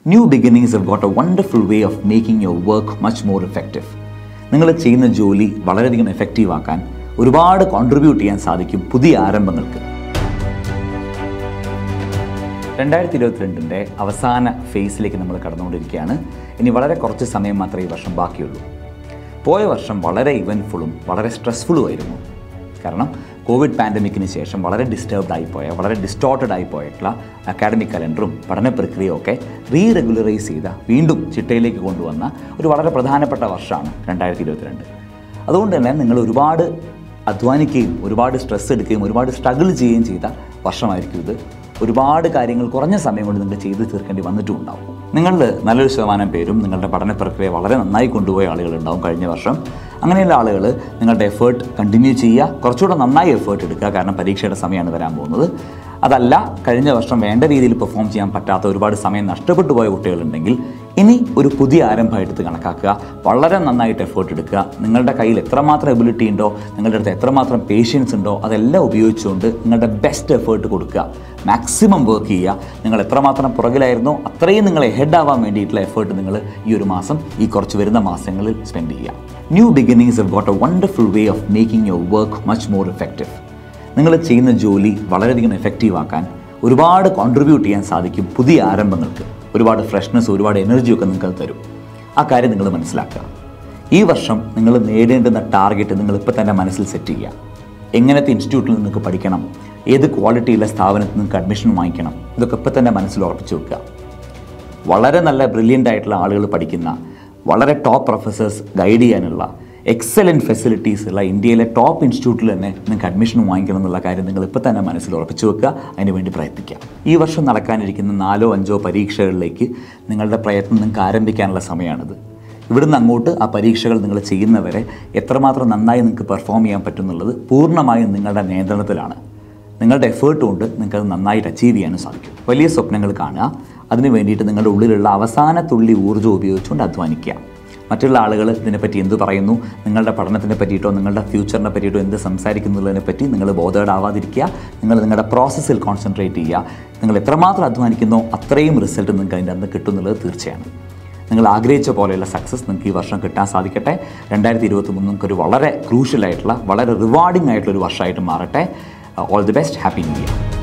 new beginnings have got a wonderful way of making your work much more effective നിങ്ങൾ ചെയ്യുന്ന ജോലി വളരെയധികം effective ആക്കാൻ ഒരുപാട് കോൺട്രിബ്യൂട്ട് ചെയ്യാൻ സാധിക്കും പുതിയ ആരംഭങ്ങൾക്ക് രണ്ടായിരത്തി ഇരുപത്തിരണ്ടിൻ്റെ അവസാന ഫേസിലേക്ക് നമ്മൾ കടന്നുകൊണ്ടിരിക്കുകയാണ് ഇനി വളരെ കുറച്ച് സമയം മാത്രമേ ഈ വർഷം ബാക്കിയുള്ളൂ പോയ വർഷം വളരെ ഇവൻറ്റ്ഫുള്ളും വളരെ സ്ട്രെസ്ഫുള്ളും ആയിരുന്നു കാരണം കോവിഡ് പാൻഡമിക്കിന് ശേഷം വളരെ ഡിസ്റ്റർബ്ഡ് ആയിപ്പോയ വളരെ ഡിസ്റ്റോർട്ടഡ് ആയിപ്പോയിട്ടുള്ള അക്കാഡമിക് കലണ്ടറും പഠന പ്രക്രിയയും ഒക്കെ റീ റെഗുലറൈസ് ചെയ്ത വീണ്ടും ചിട്ടയിലേക്ക് കൊണ്ടുവന്ന ഒരു വളരെ പ്രധാനപ്പെട്ട വർഷമാണ് രണ്ടായിരത്തി ഇരുപത്തിരണ്ട് അതുകൊണ്ട് തന്നെ നിങ്ങൾ ഒരുപാട് അധ്വാനിക്കുകയും ഒരുപാട് സ്ട്രെസ് എടുക്കുകയും ഒരുപാട് സ്ട്രഗിൾ ചെയ്യുകയും ചെയ്ത വർഷമായിരിക്കും ഇത് ഒരുപാട് കാര്യങ്ങൾ കുറഞ്ഞ സമയം കൊണ്ട് നിങ്ങൾക്ക് ചെയ്തു തീർക്കേണ്ടി വന്നിട്ടും ഉണ്ടാവും നിങ്ങളിൽ നല്ലൊരു ശതമാനം പേരും നിങ്ങളുടെ പഠന പ്രക്രിയ വളരെ നന്നായി കൊണ്ടുപോയ ആളുകളുണ്ടാവും കഴിഞ്ഞ വർഷം അങ്ങനെയുള്ള ആളുകൾ നിങ്ങളുടെ എഫേർട്ട് കണ്ടിന്യൂ ചെയ്യുക കുറച്ചുകൂടെ നന്നായി എഫേർട്ട് എടുക്കുക കാരണം പരീക്ഷയുടെ സമയമാണ് വരാൻ പോകുന്നത് അതല്ല കഴിഞ്ഞ വർഷം വേണ്ട രീതിയിൽ പെർഫോം ചെയ്യാൻ പറ്റാത്ത ഒരുപാട് സമയം നഷ്ടപ്പെട്ടു പോയ കുട്ടികളുണ്ടെങ്കിൽ ഇനി ഒരു പുതിയ ആരംഭമായിട്ട് കണക്കാക്കുക വളരെ നന്നായിട്ട് എഫേർട്ട് എടുക്കുക നിങ്ങളുടെ കയ്യിൽ എത്രമാത്രം എബിലിറ്റി ഉണ്ടോ നിങ്ങളുടെ അടുത്ത് എത്രമാത്രം പേഷ്യൻസ് ഉണ്ടോ അതെല്ലാം ഉപയോഗിച്ചുകൊണ്ട് നിങ്ങളുടെ ബെസ്റ്റ് എഫേർട്ട് കൊടുക്കുക മാക്സിമം വർക്ക് ചെയ്യുക നിങ്ങൾ എത്രമാത്രം പുറകിലായിരുന്നോ അത്രയും നിങ്ങൾ ഹെഡ് ആവാൻ വേണ്ടിയിട്ടുള്ള എഫേർട്ട് നിങ്ങൾ ഈ ഒരു മാസം ഈ കുറച്ച് വരുന്ന മാസങ്ങളിൽ സ്പെൻഡ് ചെയ്യുക new beginnings have got a wonderful way of making your work much more effective നിങ്ങൾ ചെയ്യുന്ന ജോലി വളരെയധികം എഫക്റ്റീവ് ആക്കാൻ ഒരുപാട് കോൺട്രിബ്യൂട്ട് ചെയ്യാൻ സാധിക്കും പുതിയ ആരംഭങ്ങൾക്ക് ഒരുപാട് ഫ്രഷ്നെസ് ഒരുപാട് എനർജിയൊക്കെ നിങ്ങൾക്ക് അത് തരും ആ കാര്യം നിങ്ങൾ മനസ്സിലാക്കുക ഈ വർഷം നിങ്ങൾ നേടേണ്ടുന്ന ടാർഗറ്റ് നിങ്ങൾ ഇപ്പോൾ തന്നെ മനസ്സിൽ സെറ്റ് ചെയ്യുക എങ്ങനത്തെ ഇൻസ്റ്റിറ്റ്യൂട്ടിൽ നിങ്ങൾക്ക് പഠിക്കണം ഏത് ക്വാളിറ്റിയുള്ള സ്ഥാപനത്തിൽ നിങ്ങൾക്ക് അഡ്മിഷൻ വാങ്ങിക്കണം ഇതൊക്കെ ഇപ്പോൾ തന്നെ മനസ്സിൽ ഉറപ്പിച്ച് വെക്കുക വളരെ നല്ല ബ്രില്യൻ്റ് ആയിട്ടുള്ള ആളുകൾ പഠിക്കുന്ന വളരെ ടോപ്പ് പ്രൊഫസേഴ്സ് ഗൈഡ് ചെയ്യാനുള്ള എക്സലൻറ്റ് ഫെസിലിറ്റീസ് ഉള്ള ഇന്ത്യയിലെ ടോപ്പ് ഇൻസ്റ്റിറ്റ്യൂട്ടിൽ തന്നെ നിങ്ങൾക്ക് അഡ്മിഷൻ വാങ്ങിക്കണം എന്നുള്ള കാര്യം നിങ്ങൾ ഇപ്പോൾ തന്നെ മനസ്സിൽ ഉറപ്പിച്ചു വെക്കുക അതിന് വേണ്ടി പ്രയത്നിക്കുക ഈ വർഷം നടക്കാനിരിക്കുന്ന നാലോ അഞ്ചോ പരീക്ഷകളിലേക്ക് നിങ്ങളുടെ പ്രയത്നം നിങ്ങൾക്ക് ആരംഭിക്കാനുള്ള സമയമാണിത് ഇവിടുന്ന് അങ്ങോട്ട് ആ പരീക്ഷകൾ നിങ്ങൾ ചെയ്യുന്നവരെ എത്രമാത്രം നന്നായി നിങ്ങൾക്ക് പെർഫോം ചെയ്യാൻ പറ്റും എന്നുള്ളത് പൂർണ്ണമായും നിങ്ങളുടെ നിയന്ത്രണത്തിലാണ് നിങ്ങളുടെ എഫേർട്ട് കൊണ്ട് നിങ്ങൾക്ക് അത് നന്നായിട്ട് അച്ചീവ് ചെയ്യാനും സാധിക്കും വലിയ സ്വപ്നങ്ങൾ കാണുക അതിന് വേണ്ടിയിട്ട് നിങ്ങളുടെ ഉള്ളിലുള്ള അവസാന തുള്ളി ഊർജ്ജം ഉപയോഗിച്ചുകൊണ്ട് അധ്വാനിക്കുക മറ്റുള്ള ആളുകൾ ഇതിനെപ്പറ്റി എന്ത് പറയുന്നു നിങ്ങളുടെ പഠനത്തിനെ പറ്റിയിട്ടോ നിങ്ങളുടെ ഫ്യൂച്ചറിനെ പറ്റിയിട്ടോ എന്ത് സംസാരിക്കുന്നതിനെ പറ്റി നിങ്ങൾ ബോധേഡാവാതിരിക്കുക നിങ്ങൾ നിങ്ങളുടെ പ്രോസസ്സിൽ കോൺസെൻട്രേറ്റ് ചെയ്യുക നിങ്ങൾ എത്രമാത്രം അധ്വാനിക്കുന്നോ അത്രയും റിസൾട്ട് നിങ്ങൾക്ക് അതിൻ്റെ അന്ന് കിട്ടുന്നുള്ളത് തീർച്ചയാണ് നിങ്ങൾ ആഗ്രഹിച്ച പോലെയുള്ള സക്സസ് നിങ്ങൾക്ക് ഈ വർഷം കിട്ടാൻ സാധിക്കട്ടെ രണ്ടായിരത്തി ഇരുപത്തി മൂന്ന് നിങ്ങൾക്ക് ഒരു വളരെ ക്രൂഷ്യൽ ആയിട്ടുള്ള വളരെ റിവാർഡിംഗ് ആയിട്ടുള്ള ഒരു വർഷമായിട്ട് മാറട്ടെ all the best happy new year